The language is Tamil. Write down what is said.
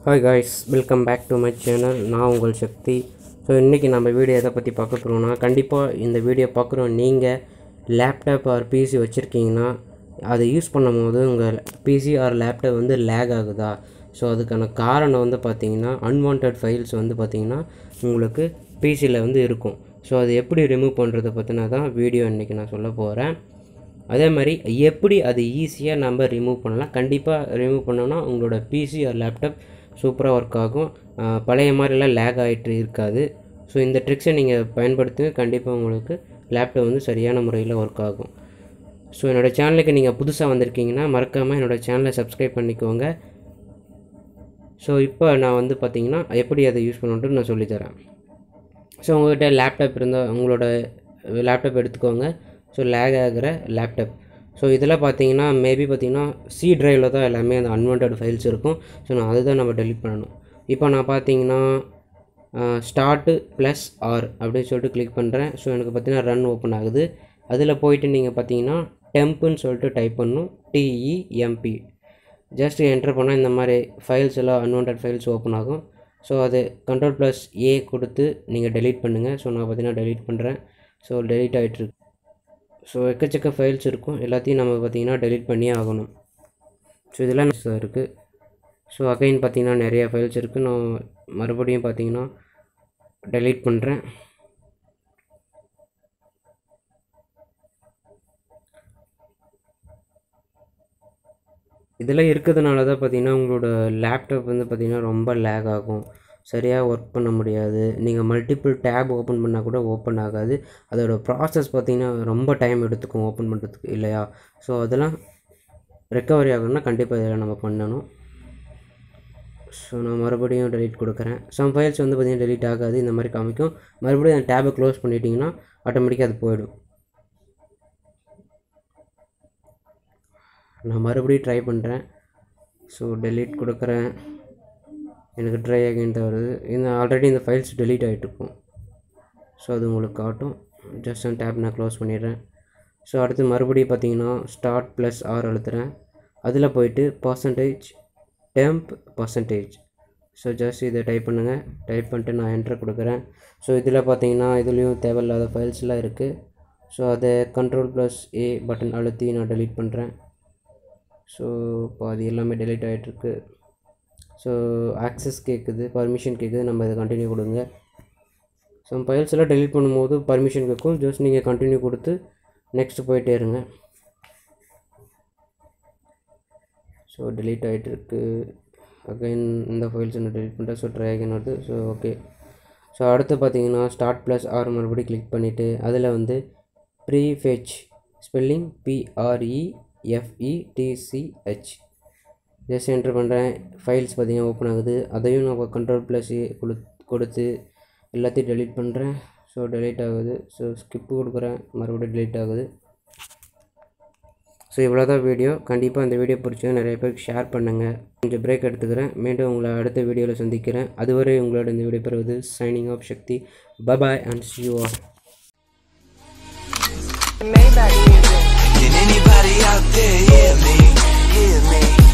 Hi guys welcome back to my channel நான் உங்கள் சக்தி ஸோ இன்றைக்கி நம்ம வீடியோ எதை பற்றி பார்க்க போகிறோம்னா கண்டிப்பாக இந்த வீடியோ பார்க்குறோம் நீங்கள் லேப்டாப் ஆர் பிசி வச்சுருக்கீங்கன்னா அதை யூஸ் பண்ணும்போது உங்கள் பிசி ஆர் லேப்டாப் வந்து லேக் ஆகுதா ஸோ அதுக்கான காரணம் வந்து பார்த்தீங்கன்னா அன்வான்ட் ஃபைல்ஸ் வந்து பார்த்தீங்கன்னா உங்களுக்கு பிசியில் வந்து இருக்கும் ஸோ அது எப்படி ரிமூவ் பண்ணுறதை பற்றினா தான் வீடியோ இன்றைக்கி நான் சொல்ல போகிறேன் அதே மாதிரி எப்படி அது ஈஸியாக நம்ம ரிமூவ் பண்ணலாம் கண்டிப்பாக ரிமூவ் பண்ணோன்னா உங்களோட பிசி ஆர் லேப்டாப் சூப்பராக ஒர்க் ஆகும் ஆஹ் பழைய மாதிரிலாம் லேக் ஆகிட்டு இருக்காது ஸோ இந்த ட்ரிக்ஸை நீங்கள் பயன்படுத்துங்க கண்டிப்பாக உங்களுக்கு லேப்டாப் வந்து சரியான முறையில் ஒர்க் ஆகும் ஸோ என்னோடய சேனலுக்கு நீங்கள் புதுசாக வந்திருக்கீங்கன்னா மறக்காமல் என்னோடய சேனலை சப்ஸ்கிரைப் பண்ணிக்கோங்க ஸோ இப்போ நான் வந்து பார்த்தீங்கன்னா எப்படி அதை யூஸ் பண்ணணுன்ட்டு நான் சொல்லித்தரேன் ஸோ உங்கள்கிட்ட லேப்டாப் இருந்தால் உங்களோட லேப்டாப் எடுத்துக்கோங்க ஸோ லேக் ஆகிற லேப்டாப் ஸோ இதில் பார்த்தீங்கன்னா மேபி பார்த்தீங்கன்னா சி ட்ரைவில் தான் எல்லாமே அந்த அன்வான்ட் ஃபைல்ஸ் இருக்கும் ஸோ நான் அதுதான் நம்ம டெலிட் பண்ணணும் இப்போ நான் பார்த்தீங்கன்னா ஸ்டார்ட்டு ப்ளஸ் ஆர் அப்படின்னு சொல்லிட்டு கிளிக் பண்ணுறேன் ஸோ எனக்கு பார்த்தீங்கன்னா ரன் ஓப்பன் ஆகுது அதில் போயிட்டு நீங்கள் பார்த்தீங்கன்னா டெம்ப்புன்னு சொல்லிட்டு டைப் பண்ணணும் டிஇஎம்பி ஜஸ்ட் என்டர் பண்ணால் இந்த மாதிரி ஃபைல்ஸ் எல்லாம் அன்வான்ட் ஃபைல்ஸ் ஓப்பன் ஆகும் ஸோ அது கண்ட்ரோல் ப்ளஸ் ஏ கொடுத்து நீங்கள் டெலீட் பண்ணுங்கள் ஸோ நான் பார்த்தீங்கன்னா டெலீட் பண்ணுறேன் ஸோ டெலீட் ஆகிட்டுருக்கு ஸோ எக்கச்சக்க ஃபைல்ஸ் இருக்கும் எல்லாத்தையும் நம்ம பார்த்தீங்கன்னா டெலீட் பண்ணியே ஆகணும் ஸோ இதெல்லாம் இருக்குது ஸோ அகைன் பார்த்தீங்கன்னா நிறைய ஃபைல்ஸ் இருக்குது நான் மறுபடியும் பார்த்தீங்கன்னா டெலீட் பண்ணுறேன் இதெல்லாம் இருக்கிறதுனால தான் பார்த்தீங்கன்னா உங்களோட லேப்டாப் வந்து பார்த்திங்கன்னா ரொம்ப லேக் ஆகும் சரியாக ஒர்க் பண்ண முடியாது நீங்கள் மல்டிபிள் டேப் ஓப்பன் பண்ணால் கூட ஓப்பன் ஆகாது அதோட ப்ராசஸ் பார்த்திங்கன்னா ரொம்ப டைம் எடுத்துக்கும் ஓப்பன் பண்ணுறதுக்கு இல்லையா ஸோ அதெல்லாம் ரெக்கவரி ஆகணும்னா கண்டிப்பாக இதெல்லாம் நம்ம பண்ணணும் ஸோ நான் மறுபடியும் டெலீட் கொடுக்குறேன் சம் ஃபைல்ஸ் வந்து பார்த்திங்கன்னா டெலீட் ஆகாது இந்த மாதிரி காமிக்கும் மறுபடியும் அந்த டேபை க்ளோஸ் பண்ணிட்டீங்கன்னா ஆட்டோமேட்டிக்காக அது போயிடும் நான் மறுபடியும் ட்ரை பண்ணுறேன் ஸோ டெலீட் கொடுக்குறேன் எனக்கு ட்ரை அகைன் தான் வருது இந்த ஆல்ரெடி இந்த ஃபைல்ஸ் டெலீட் ஆகிட்டுருக்கும் ஸோ அது உங்களுக்கு காட்டும் ஜஸ்ட் அந்த டேப் நான் க்ளோஸ் பண்ணிடுறேன் ஸோ அடுத்து மறுபடியும் பார்த்தீங்கன்னா ஸ்டார்ட் ப்ளஸ் ஆர் அழுத்துறேன் அதில் போயிட்டு percentage temp percentage so just இதை டைப் பண்ணுங்கள் டைப் பண்ணிட்டு நான் என்ட்ரு கொடுக்குறேன் ஸோ இதில் பார்த்தீங்கன்னா இதுலேயும் தேவையில்லாத ஃபைல்ஸ்லாம் இருக்குது ஸோ அதை கண்ட்ரோல் ப்ளஸ் ஏ பட்டன் அழுத்தி நான் டெலீட் பண்ணுறேன் ஸோ இப்போ அது எல்லாமே டெலீட் ஆகிட்டுருக்கு ஸோ ஆக்சஸ் கேட்குது பர்மிஷன் கேட்குது நம்ம இதை கண்டினியூ கொடுங்க ஸோ ஃபைல்ஸ் எல்லாம் டெலீட் பண்ணும்போது பர்மிஷன் கேட்கும் ஜஸ்ட் நீங்கள் கண்டினியூ கொடுத்து நெக்ஸ்ட் போயிட்டே இருங்க ஸோ டெலீட் ஆகிட்டுருக்கு அகைன் இந்த ஃபைல்ஸ் நான் டெலீட் பண்ணுறேன் ஸோ ட்ரை அகைன் வருது ஸோ ஓகே ஸோ அடுத்து பார்த்தீங்கன்னா ஸ்டார்ட் ப்ளஸ் ஆர் மறுபடியும் கிளிக் பண்ணிவிட்டு அதில் வந்து prefetch spelling P R E F E T C H just enter பண்ணுறேன் ஃபைல்ஸ் பார்த்தீங்கன்னா ஓப்பன் ஆகுது அதையும் நான் கண்ட்ரோல் ப்ளஸ் கொடு கொடுத்து எல்லாத்தையும் டெலீட் பண்ணுறேன் ஸோ டெலீட் ஆகுது ஸோ ஸ்கிப்பு கொடுக்குறேன் மறுபடியும் டெலீட் ஆகுது ஸோ இவ்வளோ தான் வீடியோ கண்டிப்பாக இந்த வீடியோ பிடிச்சா நிறைய பேருக்கு ஷேர் பண்ணுங்கள் கொஞ்சம் பிரேக் எடுத்துக்கிறேன் மீண்டும் உங்களை அடுத்த வீடியோவில் சந்திக்கிறேன் அதுவரை உங்களோட இந்த வீடியோ பெறுவது signing off Sakthi bye bye and see you ஆர் Maybach music. Can anybody out there hear me? Hear me?